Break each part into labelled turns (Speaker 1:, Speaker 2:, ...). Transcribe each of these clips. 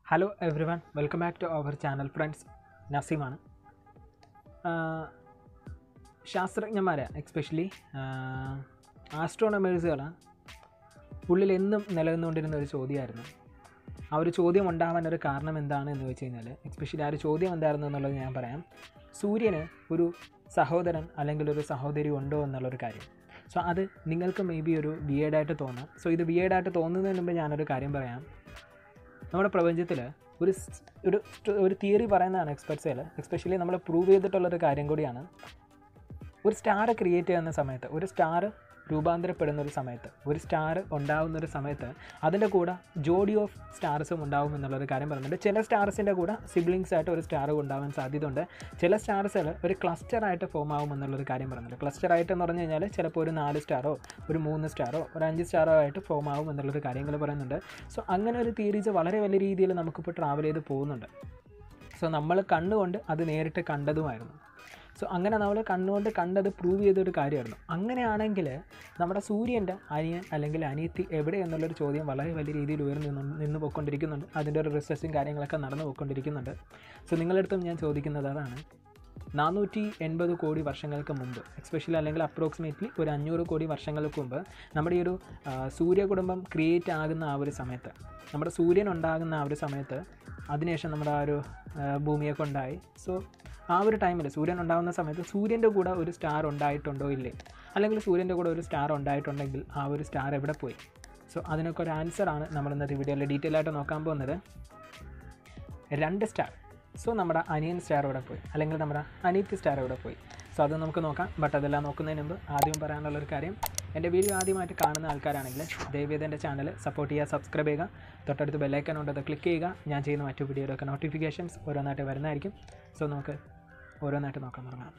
Speaker 1: hello everyone welcome back to our channel friends നസീമാണ് ശാസ്ത്രജ്ഞന്മാർ especially ആസ്ട്രോണമേഴ്സുകൾ ഉള്ളിൽ എന്നും നിലനിന്നുകൊണ്ടിരുന്ന ഒരു ചോദ്യമായിരുന്നു ആ ഒരു ചോദ്യം ഉണ്ടാവാൻ ഒരു കാരണം എന്താണ് എന്ന് വെച്ച് കഴിഞ്ഞാൽ എക്സ്പെഷ്യലി ആ ഒരു ചോദ്യം എന്തായിരുന്നു എന്നുള്ളത് ഞാൻ പറയാം സൂര്യന് ഒരു സഹോദരൻ അല്ലെങ്കിൽ ഒരു സഹോദരി ഉണ്ടോ എന്നുള്ളൊരു കാര്യം സോ അത് നിങ്ങൾക്ക് മേ ബി ഒരു ബിയേഡായിട്ട് തോന്നാം സോ ഇത് ബിയേഡായിട്ട് തോന്നുന്നതിന് മുമ്പ് ഞാനൊരു കാര്യം പറയാം നമ്മുടെ പ്രപഞ്ചത്തിൽ ഒരു സ്- ഒരു സ്റ്റ്- ഒരു തിയറി പറയുന്നതാണ് എക്സ്പെർട്സുകൾ എക്സ്പെഷ്യലി നമ്മൾ പ്രൂവ് ചെയ്തിട്ടുള്ളൊരു കാര്യം കൂടിയാണ് ഒരു സ്റ്റാർ ക്രിയേറ്റ് ചെയ്യുന്ന സമയത്ത് ഒരു സ്റ്റാർ രൂപാന്തരപ്പെടുന്ന ഒരു സമയത്ത് ഒരു സ്റ്റാർ ഉണ്ടാകുന്ന ഒരു സമയത്ത് അതിൻ്റെ കൂടെ ജോഡി ഓഫ് സ്റ്റാർസും ഉണ്ടാവും എന്നുള്ളൊരു കാര്യം പറയുന്നുണ്ട് ചില സ്റ്റാർസിൻ്റെ കൂടെ സിബ്ലിങ്സ് ആയിട്ട് ഒരു സ്റ്റാർ ഉണ്ടാവാൻ സാധ്യതയുണ്ട് ചില സ്റ്റാർസുകൾ ഒരു ക്ലസ്റ്റർ ആയിട്ട് ഫോം ആവും എന്നുള്ളൊരു കാര്യം പറയുന്നുണ്ട് ക്ലസ്റ്റർ ആയിട്ട് എന്ന് പറഞ്ഞു കഴിഞ്ഞാൽ ചിലപ്പോൾ ഒരു നാല് സ്റ്റാറോ ഒരു മൂന്ന് സ്റ്റാറോ ഒരു അഞ്ച് സ്റ്റാറോ ആയിട്ട് ഫോം ആവും എന്നുള്ളൊരു കാര്യങ്ങൾ പറയുന്നുണ്ട് സോ അങ്ങനെ ഒരു തിയറീസ് വളരെ വലിയ രീതിയിൽ നമുക്കിപ്പോൾ ട്രാവൽ ചെയ്ത് പോകുന്നുണ്ട് സോ നമ്മൾ കണ്ണുകൊണ്ട് അത് നേരിട്ട് കണ്ടതുമായിരുന്നു സോ അങ്ങനെ നമ്മൾ കണ്ണുകൊണ്ട് കണ്ടത് പ്രൂവ് ചെയ്തൊരു കാര്യമായിരുന്നു അങ്ങനെയാണെങ്കിൽ നമ്മുടെ സൂര്യൻ്റെ അനിയൻ അല്ലെങ്കിൽ അനിയത്തി എവിടെ എന്നുള്ളൊരു ചോദ്യം വളരെ വലിയ രീതിയിൽ ഉയർന്നു നിന്ന് നിന്ന് പോയിക്കൊണ്ടിരിക്കുന്നുണ്ട് അതിൻ്റെ ഒരു റിസർച്ചും കാര്യങ്ങളൊക്കെ നടന്നു പോയിക്കൊണ്ടിരിക്കുന്നുണ്ട് സോ നിങ്ങളടുത്തും ഞാൻ ചോദിക്കുന്നത് അതാണ് നാനൂറ്റി എൺപത് കോടി വർഷങ്ങൾക്ക് മുമ്പ് എക്സ്പെഷ്യലി അല്ലെങ്കിൽ അപ്രോക്സിമേറ്റ്ലി ഒരു അഞ്ഞൂറ് കോടി വർഷങ്ങൾക്ക് മുമ്പ് നമ്മുടെ ഈ ഒരു ആ, സൂര്യകുടുംബം ക്രിയേറ്റ് ആകുന്ന ആ ഒരു സമയത്ത് നമ്മുടെ സൂര്യൻ ഉണ്ടാകുന്ന ആ ഒരു സമയത്ത് അതിനുശേഷം നമ്മുടെ ആ ഒരു ആ, ഭൂമിയൊക്കെ ഉണ്ടായി സോ ആ ഒരു ടൈമിൽ സൂര്യൻ ഉണ്ടാകുന്ന സമയത്ത് സൂര്യൻ്റെ കൂടെ ഒരു സ്റ്റാർ ഉണ്ടായിട്ടുണ്ടോ ഇല്ലേ അല്ലെങ്കിൽ സൂര്യൻ്റെ കൂടെ ഒരു സ്റ്റാർ ഉണ്ടായിട്ടുണ്ടെങ്കിൽ ആ ഒരു സ്റ്റാർ എവിടെ പോയി സോ അതിനൊക്കെ ഒരു ആൻസറാണ് നമ്മൾ ഇന്നത്തെ വീഡിയോയിൽ ഡീറ്റെയിൽ ആയിട്ട് നോക്കാൻ പോകുന്നത് രണ്ട് സ്റ്റാർ സോ നമ്മുടെ അനിയൻ സ്റ്റാർ ഇവിടെ പോയി അല്ലെങ്കിൽ നമ്മുടെ അനിയത്തി സ്റ്റാർ ഇവിടെ പോയി സോ അത് നമുക്ക് നോക്കാം ബട്ട് അതെല്ലാം നോക്കുന്നതിന് മുമ്പ് ആദ്യം പറയാനുള്ളൊരു കാര്യം എൻ്റെ വീഡിയോ ആദ്യമായിട്ട് കാണുന്ന ആൾക്കാരാണെങ്കിൽ ദയവേദ എൻ്റെ ചാനൽ സപ്പോർട്ട് ചെയ്യുക സബ്സ്ക്രൈബ് ചെയ്യുക തൊട്ടടുത്ത് ബെല്ലൈക്കൺ ഉണ്ട് അത് ക്ലിക്ക് ചെയ്യുക ഞാൻ ചെയ്യുന്ന മറ്റു വീഡിയോയിലൊക്കെ നോട്ടിഫിക്കേഷൻസ് ഓരോന്നായിട്ട് വരുന്നതായിരിക്കും സോ നമുക്ക് ഓരോന്നായിട്ട് നോക്കാൻ തുടങ്ങാം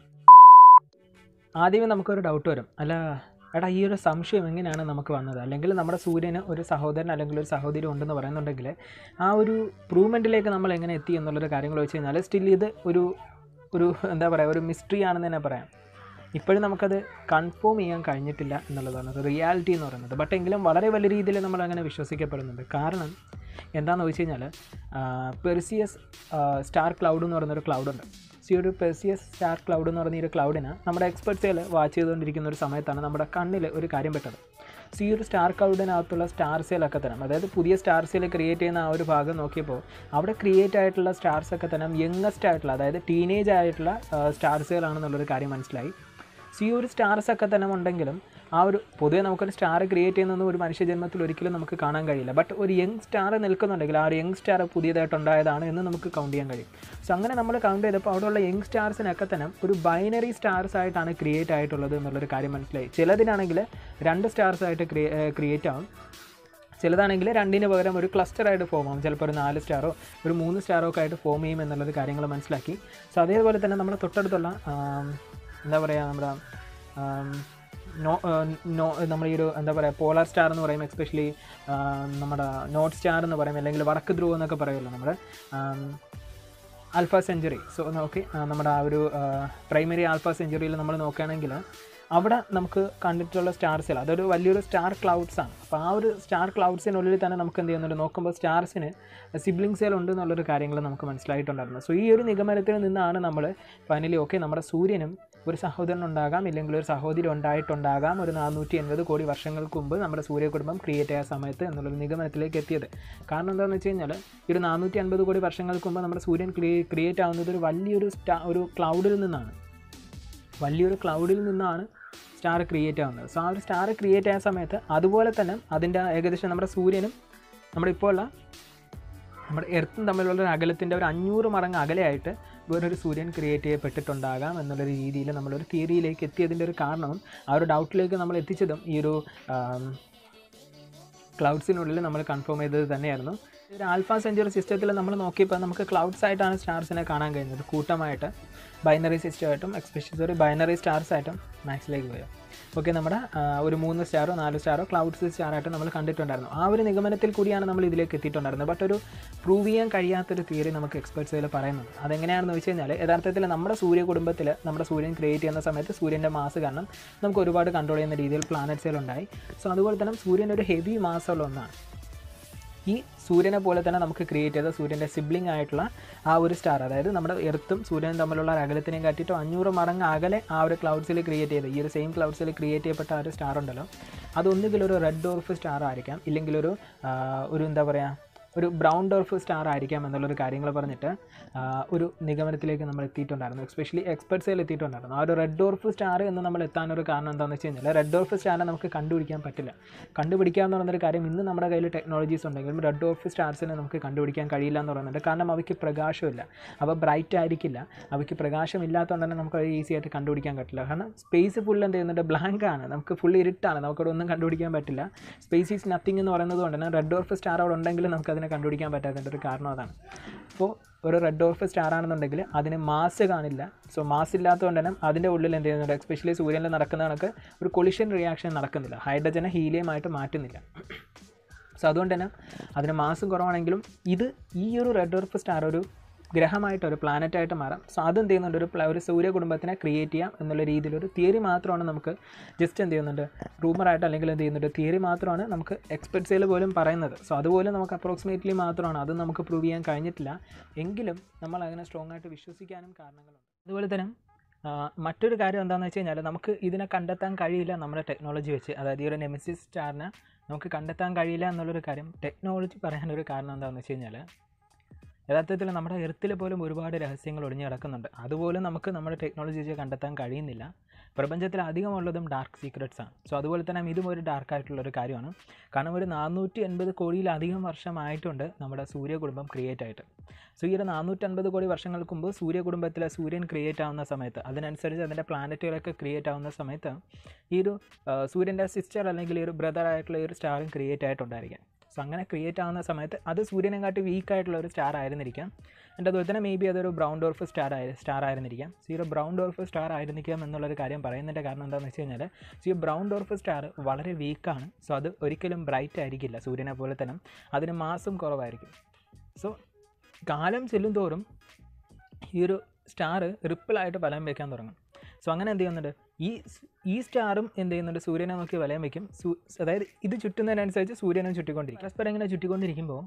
Speaker 1: ആദ്യമേ നമുക്കൊരു ഡൗട്ട് വരും അല്ല എടാ ഈ ഒരു സംശയം എങ്ങനെയാണ് നമുക്ക് വന്നത് അല്ലെങ്കിൽ നമ്മുടെ സൂര്യന് ഒരു സഹോദരൻ അല്ലെങ്കിൽ ഒരു സഹോദരി ഉണ്ടെന്ന് പറയുന്നുണ്ടെങ്കിൽ ആ ഒരു പ്രൂവ്മെൻറ്റിലേക്ക് നമ്മൾ എങ്ങനെ എത്തി എന്നുള്ളൊരു കാര്യങ്ങൾ വെച്ച് കഴിഞ്ഞാൽ സ്റ്റിൽ ഇത് ഒരു ഒരു എന്താ പറയുക ഒരു മിസ്റ്ററി ആണെന്ന് തന്നെ പറയാം ഇപ്പോഴും നമുക്കത് കൺഫേം ചെയ്യാൻ കഴിഞ്ഞിട്ടില്ല എന്നുള്ളതാണ് അത് റിയാലിറ്റി എന്ന് പറയുന്നത് ബട്ട് എങ്കിലും വളരെ വലിയ രീതിയിൽ നമ്മൾ അങ്ങനെ വിശ്വസിക്കപ്പെടുന്നുണ്ട് കാരണം എന്താണെന്ന് വെച്ച് കഴിഞ്ഞാൽ പെർസിയസ് സ്റ്റാർ ക്ലൗഡ് എന്ന് പറയുന്നൊരു ക്ലൗഡുണ്ട് സോ ഈ ഒരു പെർസിയസ് സ്റ്റാർ ക്ലൗഡ് എന്ന് പറയുന്ന ഈ ഒരു ക്ലൗഡിന് നമ്മുടെ എക്സ്പെർട്സുകൾ വാച്ച് ചെയ്തുകൊണ്ടിരിക്കുന്ന ഒരു സമയത്താണ് നമ്മുടെ കണ്ണിൽ ഒരു കാര്യം പെട്ടത് സോ ഈ ഒരു സ്റ്റാർ ക്ലൗഡിനകത്തുള്ള സ്റ്റാർസിലൊക്കെ തന്നെ അതായത് പുതിയ സ്റ്റാർസിൽ ക്രിയേറ്റ് ചെയ്യുന്ന ആ ഒരു ഭാഗം നോക്കിയപ്പോൾ അവിടെ ക്രിയേറ്റ് ആയിട്ടുള്ള സ്റ്റാർസൊക്കെ തന്നെ യങ്ങസ്റ്റ് ആയിട്ടുള്ള അതായത് ടീനേജ് ആയിട്ടുള്ള സ്റ്റാർസുകളാണെന്നുള്ളൊരു കാര്യം മനസ്സിലായി സോ ഈ ഒരു സ്റ്റാർസ് ഒക്കെ തന്നെ ഉണ്ടെങ്കിലും ആ ഒരു പൊതുവെ നമുക്കൊരു സ്റ്റാർ ക്രിയേറ്റ് ചെയ്യുന്നതൊന്നും ഒരു മനുഷ്യജന്മത്തിൽ ഒരിക്കലും നമുക്ക് കാണാൻ കഴിയില്ല ബട്ട് ഒരു യങ് സ്റ്റാർ നിൽക്കുന്നുണ്ടെങ്കിൽ ആ ഒരു യങ് സ്റ്റാർ പുതിയതായിട്ടുണ്ടായതാണ് എന്ന് നമുക്ക് കൗണ്ട് ചെയ്യാൻ കഴിയും സോ അങ്ങനെ നമ്മൾ കൗണ്ട് ചെയ്തപ്പോൾ അവിടെയുള്ള യങ് സ്റ്റാർസിനൊക്കെ തന്നെ ഒരു ബൈനറി സ്റ്റാർസ് ആയിട്ടാണ് ക്രിയേറ്റ് ആയിട്ടുള്ളത് എന്നുള്ളൊരു കാര്യം മനസ്സിലായി ചിലതിനാണെങ്കിൽ രണ്ട് സ്റ്റാർസ് ആയിട്ട് ക്രിയേറ്റ് ആവും ചിലതാണെങ്കിൽ രണ്ടിന് പകരം ഒരു ക്ലസ്റ്ററായിട്ട് ഫോം ആവും ചിലപ്പോൾ ഒരു നാല് സ്റ്റാറോ ഒരു മൂന്ന് സ്റ്റാറോ ഒക്കെ ആയിട്ട് ഫോം ചെയ്യും എന്നുള്ളത് കാര്യങ്ങൾ മനസ്സിലാക്കി സോ അതേപോലെ തന്നെ നമ്മുടെ തൊട്ടടുത്തുള്ള ആം, എന്താ പറയുക നമ്മുടെ ആം, നോ ആ, നോ നമ്മുടെ ഈ ഒരു എന്താ പറയുക പോളാർ സ്റ്റാർ എന്ന് പറയും എക്സ്പെഷ്യലി നമ്മുടെ നോട്ട് സ്റ്റാർ എന്ന് പറയും അല്ലെങ്കിൽ വടക്ക് ധ്രുവം എന്നൊക്കെ പറയുമല്ലോ നമ്മുടെ ആം, ആൽഫ സെഞ്ചുറി സോ നോക്കി നമ്മുടെ ആ ഒരു പ്രൈമറി ആൽഫ സെഞ്ചുറിയിൽ നമ്മൾ നോക്കുകയാണെങ്കിൽ അവിടെ നമുക്ക് കണ്ടിട്ടുള്ള സ്റ്റാർസിൽ അതൊരു വലിയൊരു സ്റ്റാർ ക്ലൗഡ്സ് ആണ് അപ്പോൾ ആ ഒരു സ്റ്റാർ ക്ലൗഡ്സിനുള്ളിൽ തന്നെ നമുക്ക് എന്ത് ചെയ്യുന്നുണ്ട് നോക്കുമ്പോൾ സ്റ്റാർസിന് സിബ്ലിങ്സുകൾ ഉണ്ട് എന്നുള്ളൊരു കാര്യങ്ങൾ നമുക്ക് മനസ്സിലായിട്ടുണ്ടായിരുന്നു സോ ഈ ഒരു നിഗമനത്തിൽ നിന്നാണ് നമ്മൾ ഫൈനലി ഓക്കെ നമ്മുടെ സൂര്യനും ഒരു സഹോദരൻ ഉണ്ടാകാം ഇല്ലെങ്കിൽ ഒരു സഹോദരി ഉണ്ടായിട്ടുണ്ടാകാം ഒരു നാനൂറ്റി എൺപത് കോടി വർഷങ്ങൾക്ക് മുമ്പ് നമ്മുടെ സൂര്യകുടുംബം ക്രിയേറ്റ് ആയ സമയത്ത് എന്നുള്ളൊരു നിഗമനത്തിലേക്ക് എത്തിയത് കാരണം എന്താണെന്ന് വെച്ച് കഴിഞ്ഞാൽ ഈ ഒരു നാനൂറ്റി അൻപത് കോടി വർഷങ്ങൾക്ക് മുമ്പ് നമ്മുടെ സൂര്യൻ ക്രിയേറ്റ് ആവുന്നത് ഒരു വലിയൊരു സ്റ്റാ ഒരു ക്ലൗഡിൽ നിന്നാണ് വലിയൊരു ക്ലൗഡിൽ നിന്നാണ് സ്റ്റാർ ക്രിയേറ്റ് ആവുന്നത് സോ ആ ഒരു സ്റ്റാർ ക്രിയേറ്റ് ആയ സമയത്ത് അതുപോലെ തന്നെ അതിൻ്റെ ഏകദേശം നമ്മുടെ സൂര്യനും നമ്മുടെ ഇപ്പോൾ ഉള്ള നമ്മുടെ എർത്തും തമ്മിലുള്ള ഒരു അകലത്തിൻ്റെ ഒരു അഞ്ഞൂറ് മടങ്ങ് അകലെയായിട്ട് വേറൊരു സൂര്യൻ ക്രിയേറ്റ് ചെയ്യപ്പെട്ടിട്ടുണ്ടാകാം എന്നുള്ളൊരു രീതിയിൽ നമ്മളൊരു തിയറിയിലേക്ക് എത്തിയതിൻ്റെ ഒരു കാരണവും ആ ഒരു ഡൗട്ടിലേക്ക് നമ്മൾ എത്തിച്ചതും ഈ ഒരു ആം, ക്ലൗഡ്സിനുള്ളിൽ നമ്മൾ കൺഫേം ചെയ്തത് തന്നെയായിരുന്നു ഒരു ആൽഫ സെഞ്ചുറി സിസ്റ്റത്തിൽ നമ്മൾ നോക്കിയപ്പോൾ നമുക്ക് ക്ലൗഡ്സ് ആയിട്ടാണ് സ്റ്റാർസിനെ കാണാൻ കഴിഞ്ഞത് കൂട്ടമായിട്ട് ബൈനറി സിസ്റ്റമായിട്ടും എക്സ്പെഷ്യലി സോറി ബൈനറി സ്റ്റാർസ് ആയിട്ടും മാക്സിലേക്ക് പോയോ ഓക്കെ നമ്മുടെ ആ, ഒരു മൂന്ന് സ്റ്റാറോ നാല് സ്റ്റാറോ ക്ലൗഡ്സ് സ്റ്റാറായിട്ട് നമ്മൾ കണ്ടിട്ടുണ്ടായിരുന്നു ആ ഒരു നിഗമനത്തിൽ കൂടിയാണ് നമ്മൾ ഇതിലേക്ക് എത്തിയിട്ടുണ്ടായിരുന്നത് ബട്ട് ഒരു പ്രൂവ് ചെയ്യാൻ കഴിയാത്തൊരു തിയറി നമുക്ക് എക്സ്പെർട്സുകൾ പറയുന്നത് അതെങ്ങനെയാണെന്ന് വെച്ച് കഴിഞ്ഞാൽ യഥാർത്ഥത്തിൽ നമ്മുടെ സൂര്യ കുടുംബത്തിൽ നമ്മുടെ സൂര്യൻ ക്രിയേറ്റ് ചെയ്യുന്ന സമയത്ത് സൂര്യൻ്റെ മാസ് കാരണം നമുക്ക് ഒരുപാട് കൺട്രോൾ ചെയ്യുന്ന രീതിയിൽ പ്ലാനറ്റ്സുകൾ ഉണ്ടായി സോ അതുപോലെ തന്നെ സൂര്യൻ ഒരു ഹെവി മാസമുള്ള ഒന്നാണ് ഈ സൂര്യനെ പോലെ തന്നെ നമുക്ക് ക്രിയേറ്റ് ചെയ്ത സൂര്യൻ്റെ സിബ്ലിംഗ് ആയിട്ടുള്ള ആ ഒരു സ്റ്റാർ അതായത് നമ്മുടെ എർത്തും സൂര്യനും തമ്മിലുള്ള ഒരു അകലത്തിനെയും കാട്ടിയിട്ട് അഞ്ഞൂറ് മടങ്ങ് അകലെ ആ ഒരു ക്ലൗഡ്സിൽ ക്രിയേറ്റ് ചെയ്ത ഈ ഒരു സെയിം ക്ലൗഡ്സിൽ ക്രിയേറ്റ് ചെയ്യപ്പെട്ട ആ ഒരു സ്റ്റാർ ഉണ്ടല്ലോ അതൊന്നുകിൽ ഒരു റെഡ് ഡോർഫ് സ്റ്റാർ ആയിരിക്കാം ഇല്ലെങ്കിൽ ഒരു ആ, ഒരു എന്താ പറയുക ഒരു ബ്രൗൺ ഡോർഫ് സ്റ്റാർ ആയിരിക്കാം എന്നുള്ളൊരു കാര്യങ്ങൾ പറഞ്ഞിട്ട് ആ, ഒരു നിഗമനത്തിലേക്ക് നമ്മൾ എത്തിയിട്ടുണ്ടായിരുന്നു എസ്പെഷ്യലി എക്സ്പെർട്സിൽ എത്തിയിട്ടുണ്ടായിരുന്നു ആ ഒരു റെഡ് ഡോർഫ് സ്റ്റാർ എന്ന് നമ്മൾ എത്താനൊരു കാരണം എന്താണെന്ന് വെച്ച് കഴിഞ്ഞാൽ റെഡ് ഡോർഫ് സ്റ്റാറിനെ നമുക്ക് കണ്ടുപിടിക്കാൻ പറ്റില്ല കണ്ടുപിടിക്കുക എന്ന് പറയുന്നൊരു കാര്യം ഇന്ന് നമ്മുടെ കയ്യിൽ ടെക്നോളജീസ് ഉണ്ടെങ്കിലും റെഡ് ഡോർഫ് സ്റ്റാർസിനെ നമുക്ക് കണ്ടുപിടിക്കാൻ കഴിയില്ല എന്ന് പറയുന്നുണ്ട് കാരണം അവയ്ക്ക് പ്രകാശമില്ല അവ ബ്രൈറ്റ് ആയിരിക്കില്ല അവയ്ക്ക് പ്രകാശം ഇല്ലാത്തതുകൊണ്ട് തന്നെ നമുക്ക് ഈസി ആയിട്ട് കണ്ടുപിടിക്കാൻ പറ്റില്ല കാരണം സ്പേസ് ഫുൾ എന്ത് ചെയ്യുന്നുണ്ട് ബ്ലാങ്ക് ആണ് നമുക്ക് ഫുൾ ഇരുട്ടാണ് നമുക്കവിടെ ഒന്നും കണ്ടുപിടിക്കാൻ പറ്റില്ല സ്പേസ് ഈസ് നത്തിങ് എന്ന് പറയുന്നത് കൊണ്ട് തന്നെ റെഡ് ഡോർഫ് സ്റ്റാർ അവിടെ ഉണ്ടെങ്കിൽ നമുക്ക് അതിനെ കണ്ടുപിടിക്കാൻ പറ്റാത്തതിൻ്റെ ഒരു കാരണം അതാണ് അപ്പോൾ ഒരു റെഡ് ഡോർഫ് സ്റ്റാർ ആണെന്നുണ്ടെങ്കിൽ അതിന് മാസ് കാണില്ല സോ മാസ് ഇല്ലാത്തതുകൊണ്ട് തന്നെ അതിൻ്റെ ഉള്ളിൽ എന്ത് ചെയ്യുന്നുണ്ട് എസ്പെഷ്യലി സൂര്യനിൽ നടക്കുന്ന കണക്ക് ഒരു കൊളിഷൻ റിയാക്ഷൻ നടക്കുന്നില്ല ഹൈഡ്രജനെ ഹീലിയമായിട്ട് മാറ്റുന്നില്ല സോ അതുകൊണ്ട് തന്നെ അതിന് മാസം കുറവാണെങ്കിലും ഇത് ഈ ഒരു റെഡ് ഡോർഫ് സ്റ്റാർ ഒരു ഗ്രഹമായിട്ട് ഒരു പ്ലാനറ്റായിട്ട് മാറാം സോ അതെന്ത് ചെയ്യുന്നുണ്ട് ഒരു പ്ല- ഒരു സൂര്യ കുടുംബത്തിനെ ക്രിയേറ്റ് ചെയ്യാം എന്നുള്ള രീതിയിൽ ഒരു തിയറി മാത്രമാണ് നമുക്ക് ജസ്റ്റ് എന്ത് ചെയ്യുന്നുണ്ട് റൂമറായിട്ട് അല്ലെങ്കിൽ എന്ത് ചെയ്യുന്നുണ്ട് തിയറി മാത്രമാണ് നമുക്ക് എക്സ്പെർട്സിൽ പോലും പറയുന്നത് സോ അതുപോലെ നമുക്ക് അപ്രോക്സിമേറ്റ്ലി മാത്രമാണ് അത് നമുക്ക് പ്രൂവ് ചെയ്യാൻ കഴിഞ്ഞിട്ടില്ല എങ്കിലും നമ്മൾ അതിനെ സ്ട്രോങ് ആയിട്ട് വിശ്വസിക്കാനും കാരണങ്ങളുണ്ട് അതുപോലെ തന്നെ ആ, മറ്റൊരു കാര്യം എന്താണെന്ന് വെച്ച് കഴിഞ്ഞാൽ നമുക്ക് ഇതിനെ കണ്ടെത്താൻ കഴിയില്ല നമ്മുടെ ടെക്നോളജി വെച്ച് അതായത് ഈ ഒരു നെമിസിസ് സ്റ്റാറിനെ നമുക്ക് കണ്ടെത്താൻ കഴിയില്ല എന്നുള്ളൊരു കാര്യം ടെക്നോളജി പറയാനൊരു കാരണം എന്താണെന്ന് വെച്ച് കഴിഞ്ഞാൽ യഥാർത്ഥത്തിൽ നമ്മുടെ എർത്തിൽ പോലും ഒരുപാട് രഹസ്യങ്ങൾ ഒളിഞ്ഞു കിടക്കുന്നുണ്ട് അതുപോലും നമുക്ക് നമ്മുടെ ടെക്നോളജി വെച്ച് കണ്ടെത്താൻ കഴിയുന്നില്ല പ്രപഞ്ചത്തിൽ അധികമുള്ളതും ഡാർക്ക് സീക്രട്സ് ആണ് സോ അതുപോലെ തന്നെ ഇതും ഒരു ഡാർക്ക് ആയിട്ടുള്ള ഒരു കാര്യമാണ് കാരണം ഒരു നാനൂറ്റി എൺപത് കോടിയിലധികം വർഷമായിട്ടുണ്ട് നമ്മുടെ സൂര്യകുടുംബം ക്രിയേറ്റ് ആയിട്ട് സോ ഈ ഒരു നാനൂറ്റൻപത് കോടി വർഷങ്ങൾക്ക് മുമ്പ് സൂര്യകുടുംബത്തിലെ സൂര്യൻ ക്രിയേറ്റ് ആവുന്ന സമയത്ത് അതിനനുസരിച്ച് അതിൻ്റെ പ്ലാനറ്റുകളൊക്കെ ക്രിയേറ്റ് ആവുന്ന സമയത്ത് ഈ ഒരു ആ, സൂര്യൻ്റെ സിസ്റ്റർ അല്ലെങ്കിൽ ഈ ഒരു ബ്രദർ ആയിട്ടുള്ള ഈ ഒരു സ്റ്റാറും ക്രിയേറ്റ് ആയിട്ടുണ്ടായിരിക്കാം സോ അങ്ങനെ ക്രിയേറ്റ് ആവുന്ന സമയത്ത് അത് സൂര്യനെക്കാട്ടി വീക്ക് ആയിട്ടുള്ള ഒരു സ്റ്റാർ ആയിരുന്നിരിക്കാം എൻ്റെ അതുപോലെ തന്നെ മേ ബി അതൊരു ബ്രൗൺ ഡോർഫ് സ്റ്റാർ ആയി സ്റ്റാർ ആയിരുന്നിരിക്കാം സോ ഈ ഒരു ബ്രൗൺ ഡോർഫ് സ്റ്റാർ ആയിരുന്നിരിക്കാം എന്നുള്ളൊരു കാര്യം പറയുന്നതിൻ്റെ കാരണം എന്താണെന്ന് വെച്ച് കഴിഞ്ഞാൽ സോ ഈ ബ്രൗൺ ഡോർഫ് സ്റ്റാർ വളരെ വീക്കാണ് സോ അത് ഒരിക്കലും ബ്രൈറ്റ് ആയിരിക്കില്ല സൂര്യനെ പോലെ തന്നെ അതിന് മാസം കുറവായിരിക്കും സോ കാലം ചെല്ലും തോറും ഈ ഒരു സ്റ്റാർ റിപ്പിളായിട്ട് വലയം വയ്ക്കാൻ തുടങ്ങും സോ അങ്ങനെ എന്ത് ചെയ്യുന്നുണ്ട് ഈ സ്- ഈ സ്റ്റാറും എന്ത് ചെയ്യുന്നുണ്ട് സൂര്യനെ നോക്കി വലയം വയ്ക്കും സൂ അതായത് ഇത് ചുറ്റുന്നതിനനുസരിച്ച് സൂര്യനും ചുറ്റിക്കൊണ്ടിരിക്കും പരസ്പരം ഇങ്ങനെ ചുറ്റിക്കൊണ്ടിരിക്കുമ്പോൾ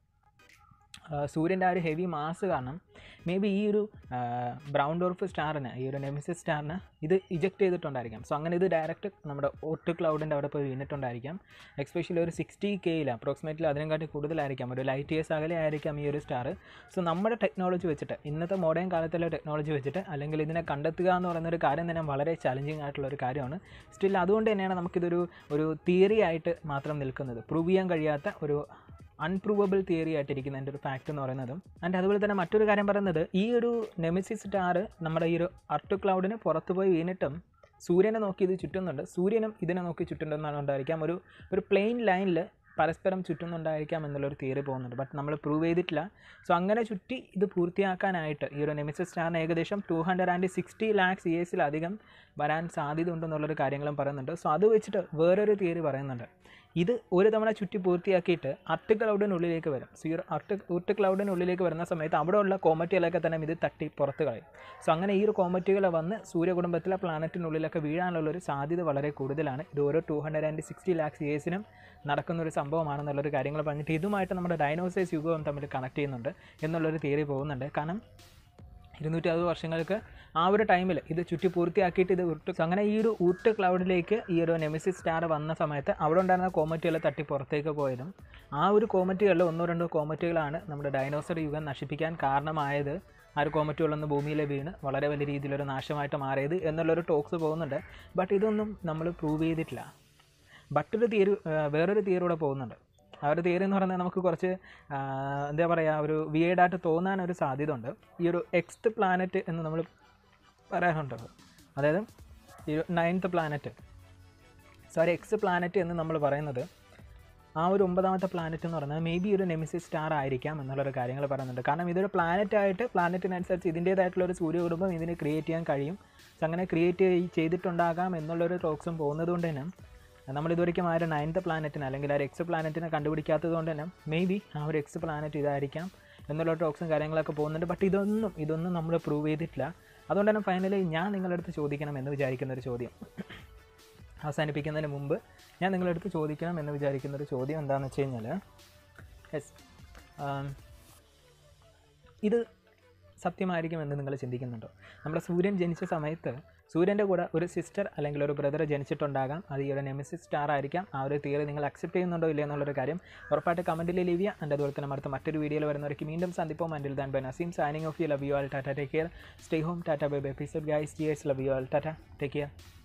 Speaker 1: സൂര്യൻ്റെ ആ ഒരു ഹെവി മാസ് കാരണം മേ ബി ഈ ഒരു ബ്രൗൺ ഡോർഫ് സ്റ്റാറിന് ഈ ഒരു നെമിസിസ് സ്റ്റാറിന് ഇത് ഇജക്റ്റ് ചെയ്തിട്ടുണ്ടായിരിക്കാം സോ അങ്ങനെ ഇത് ഡയറക്റ്റ് നമ്മുടെ ഓട്ട് ക്ലൗഡിൻ്റെ അവിടെ പോയി വീണിട്ടുണ്ടായിരിക്കാം എക്സ്പെഷ്യലി ഒരു സിക്സ്റ്റി കെയിൽ അപ്രോക്സിമേറ്റ്ലി അതിനെക്കാട്ടി കൂടുതലായിരിക്കാം ഒരു ലൈറ്റ് ഇയേഴ്സ് അകലെ ആയിരിക്കാം ഈ ഒരു സ്റ്റാർ സോ നമ്മുടെ ടെക്നോളജി വെച്ചിട്ട് ഇന്നത്തെ മോഡേൺ കാലത്തുള്ള ടെക്നോളജി വെച്ചിട്ട് അല്ലെങ്കിൽ ഇതിനെ കണ്ടെത്തുക എന്ന് പറയുന്ന ഒരു കാര്യം തന്നെ വളരെ ചലഞ്ചിങ് ആയിട്ടുള്ള ഒരു കാര്യമാണ് സ്റ്റിൽ അതുകൊണ്ട് തന്നെയാണ് നമുക്കിതൊരു ഒരു തിയറി ആയിട്ട് മാത്രം നിൽക്കുന്നത് പ്രൂവ് ചെയ്യാൻ കഴിയാത്ത ഒരു അൺപ്രൂവബിൾ തിയറി ആയിട്ടിരിക്കുന്ന എൻ്റെ ഒരു ഫാക്റ്റ് എന്ന് പറയുന്നതും ആൻഡ് അതുപോലെ തന്നെ മറ്റൊരു കാര്യം പറയുന്നത് ഈ ഒരു നെമിസിസ് സ്റ്റാർ നമ്മുടെ ഈ ഒരു അർട്ട് ക്ലൗഡിന് പുറത്ത് പോയി വീണിട്ടും സൂര്യനെ നോക്കി ഇത് ചുറ്റുന്നുണ്ട് സൂര്യനും ഇതിനെ നോക്കി ചുറ്റുന്നുണ്ടെന്നാണ് ഉണ്ടായിരിക്കാം ഒരു ഒരു പ്ലെയിൻ ലൈനിൽ പരസ്പരം ചുറ്റുന്നുണ്ടായിരിക്കാം എന്നുള്ളൊരു തിയറി പോകുന്നുണ്ട് ബട്ട് നമ്മൾ പ്രൂവ് ചെയ്തിട്ടില്ല സോ അങ്ങനെ ചുറ്റി ഇത് പൂർത്തിയാക്കാനായിട്ട് ഈ ഒരു നെമിസിസ് സ്റ്റാറിന് ഏകദേശം two hundred and sixty lakhs ഇയേഴ്സിലധികം വരാൻ സാധ്യത ഉണ്ടെന്നുള്ളൊരു കാര്യങ്ങളും പറയുന്നുണ്ട് സോ അത് വെച്ചിട്ട് വേറൊരു തിയറി പറയുന്നുണ്ട് ഇത് ഒരു തവണ ചുറ്റി പൂർത്തിയാക്കിയിട്ട് അർട്ട് ക്ലൗഡിനുള്ളിലേക്ക് വരും സോ ഈ ഒരു അർട്ട് ഉർട്ട് ക്ലൗഡിനുള്ളിലേക്ക് വരുന്ന സമയത്ത് അവിടെയുള്ള കോമറ്റുകളൊക്കെ തന്നെ ഇത് തട്ടി പുറത്ത് കളയും സോ അങ്ങനെ ഈ ഒരു കോമറ്റുകൾ വന്ന് സൂര്യകുടുംബത്തിലെ പ്ലാനറ്റിനുള്ളിലൊക്കെ വീഴാനുള്ള ഒരു സാധ്യത വളരെ കൂടുതലാണ് ഇത് ഓരോ two hundred and sixty lakhs ഇയേഴ്സിനും നടക്കുന്ന ഒരു സംഭവമാണെന്നുള്ളൊരു കാര്യങ്ങൾ പറഞ്ഞിട്ട് ഇതുമായിട്ട് നമ്മുടെ ഡൈനോസേഴ്സ് യുഗവും തമ്മിൽ കണക്ട് ചെയ്യുന്നുണ്ട് എന്നുള്ളൊരു തിയറി പോകുന്നുണ്ട് കാരണം ഇരുന്നൂറ്റി അറുപത് വർഷങ്ങൾക്ക് ആ ഒരു ടൈമിൽ ഇത് ചുറ്റി പൂർത്തിയാക്കിയിട്ട് ഇത് ഉരുട്ട് അങ്ങനെ ഈ ഒരു ഊട്ട് ക്ലൗഡിലേക്ക് ഈ ഒരു നെമിസിസ് സ്റ്റാർ വന്ന സമയത്ത് അവിടെ ഉണ്ടായിരുന്ന കോമറ്റുകൾ തട്ടി പുറത്തേക്ക് പോയതും ആ ഒരു കോമറ്റുകളിൽ ഒന്നോ രണ്ടോ കോമറ്റുകളാണ് നമ്മുടെ ഡൈനോസർ യുഗം നശിപ്പിക്കാൻ കാരണമായത് ആ ഒരു കോമറ്റുകളൊന്ന് ഭൂമിയിൽ വീണ് വളരെ വലിയ രീതിയിലൊരു നാശമായിട്ട് മാറിയത് എന്നുള്ളൊരു ടോക്സ് പോകുന്നുണ്ട് ബട്ട് ഇതൊന്നും നമ്മൾ പ്രൂവ് ചെയ്തിട്ടില്ല ബട്ടൊരു തിയറി വേറൊരു തിയറി കൂടെ പോകുന്നുണ്ട് ആ ഒരു തിയറി എന്ന് പറയുന്നത് നമുക്ക് കുറച്ച് ആ, എന്താ പറയുക ഒരു വിയേഡായിട്ട് തോന്നാൻ ഒരു സാധ്യത ഉണ്ട് ഈ ഒരു എക്സ്റ്റ് പ്ലാനറ്റ് എന്ന് നമ്മൾ പറയാറുണ്ട് അതായത് ഈ ഒരു ninth planet sorry X planet എന്ന് നമ്മൾ പറയുന്നത് ആ ഒരു ഒമ്പതാമത്തെ പ്ലാനറ്റ് എന്ന് പറയുന്നത് മേ ബി ഒരു നെമിസിസ് സ്റ്റാർ ആയിരിക്കാം എന്നുള്ളൊരു കാര്യങ്ങൾ പറയുന്നുണ്ട് കാരണം ഇതൊരു പ്ലാനറ്റ് ആയിട്ട് പ്ലാനറ്റിനനുസരിച്ച് ഇതിൻ്റേതായിട്ടുള്ള ഒരു സൂര്യകുടുംബം ഇതിന് ക്രിയേറ്റ് ചെയ്യാൻ കഴിയും സോ അങ്ങനെ ക്രിയേറ്റ് ചെയ്തിട്ടുണ്ടാകാം എന്നുള്ളൊരു ടോക്സും പോകുന്നത് കൊണ്ട് തന്നെ നമ്മൾ ഇതുവരെയ്ക്കും ആ ഒരു നയൻത്ത് പ്ലാനറ്റിന് അല്ലെങ്കിൽ ആ ഒരു എക്സ് പ്ലാനറ്റിനെ കണ്ടുപിടിക്കാത്തത് കൊണ്ട് തന്നെ മേ ബി ആ ഒരു എക്സ് പ്ലാനറ്റ് ഇതായിരിക്കാം എന്നുള്ള ടോക്സും കാര്യങ്ങളൊക്കെ പോകുന്നുണ്ട് ബട്ട് ഇതൊന്നും ഇതൊന്നും നമ്മൾ പ്രൂവ് ചെയ്തിട്ടില്ല അതുകൊണ്ട് തന്നെ ഫൈനലി ഞാൻ നിങ്ങളുടെ അടുത്ത് ചോദിക്കണം എന്ന് വിചാരിക്കുന്ന ഒരു ചോദ്യം അവസാനിപ്പിക്കുന്നതിന് മുമ്പ് ഞാൻ നിങ്ങളുടെ അടുത്ത് ചോദിക്കണം എന്ന് വിചാരിക്കുന്ന ഒരു ചോദ്യം എന്താണെന്ന് വെച്ച് കഴിഞ്ഞാൽ യെസ് ഇത് സത്യമായിരിക്കുമെന്ന് നിങ്ങൾ ചിന്തിക്കുന്നുണ്ടോ നമ്മുടെ സൂര്യൻ ജനിച്ച സമയത്ത് സൂര്യൻ്റെ കൂടെ ഒരു സിസ്റ്റർ അല്ലെങ്കിൽ ഒരു ബ്രദർ ജനിച്ചിട്ടുണ്ടാകാം അത് ഈ ഒരു നെമസിസ് സ്റ്റാർ ആയിരിക്കാം ആ ഒരു തിയറി നിങ്ങൾ അക്സെപ്റ്റ് ചെയ്യുന്നുണ്ടോ ഇല്ല എന്നുള്ളൊരു കാര്യം ഉറപ്പായിട്ട് കമൻറ്റിൽ ലീവ് ചെയ്യുക എൻ്റെ അതുപോലെ തന്നെ അടുത്ത മറ്റൊരു വീഡിയോയിൽ വരുന്നവർക്ക് വീണ്ടും സന്ദിപ്പം until then bye Naseem signing off you love you all tata take care stay home tata bye bye episode guys cheers love you all tata take care